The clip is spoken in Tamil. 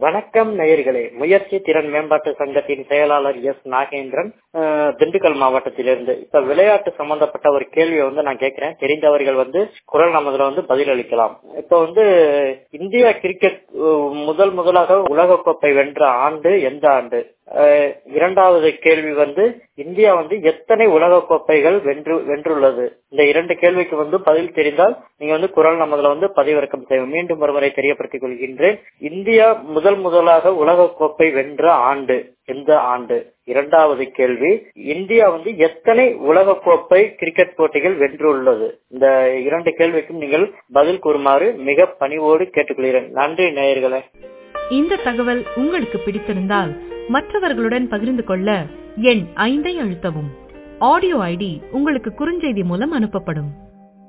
வணக்கம் நேயர்களே முயற்சி திறன் மேம்பாட்டு சங்கத்தின் செயலாளர் எஸ் நாகேந்திரன் அஹ், திண்டுக்கல் மாவட்டத்திலிருந்து இப்ப விளையாட்டு சம்பந்தப்பட்ட ஒரு கேள்வியை வந்து நான் கேட்கிறேன் தெரிந்தவர்கள் வந்து குரல் நமதுல வந்து பதில் அளிக்கலாம் இப்ப வந்து இந்தியா கிரிக்கெட் அஹ், முதல் முதலாக உலகக்கோப்பை வென்ற ஆண்டு எந்த ஆண்டு அஹ், இரண்டாவது கேள்வி வந்து இந்தியா வந்து எத்தனை உலக கோப்பைகள் வென்று வென்றுள்ளது இந்த இரண்டு கேள்விக்கு வந்து பதில் தெரிந்தால் நீங்க வந்து குரல் நமதுல வந்து பதிவிறக்கம் செய்யும் மீண்டும் ஒருமுறை தெரியப்படுத்திக் கொள்கின்றேன் இந்தியா முதல் முதலாக உலக கோப்பை வென்ற ஆண்டு எந்த ஆண்டு இரண்டாவது கேள்வி இந்தியா வந்து எத்தனை உலக கோப்பை கிரிக்கெட் போட்டிகள் வென்றுள்ளது இந்த இரண்டு கேள்விக்கும் நீங்கள் பதில் கூறுமாறு மிக பணிவோடு கேட்டுக்கொள்கிறேன் நன்றி நேயர்களே இந்த தகவல் உங்களுக்கு பிடித்திருந்தால் மற்றவர்களுடன் பகிர்ந்து கொள்ள எண் ஐந்தை அழுத்தவும் ஆடியோ ஐடி உங்களுக்கு குறுஞ்செய்தி மூலம் அனுப்பப்படும்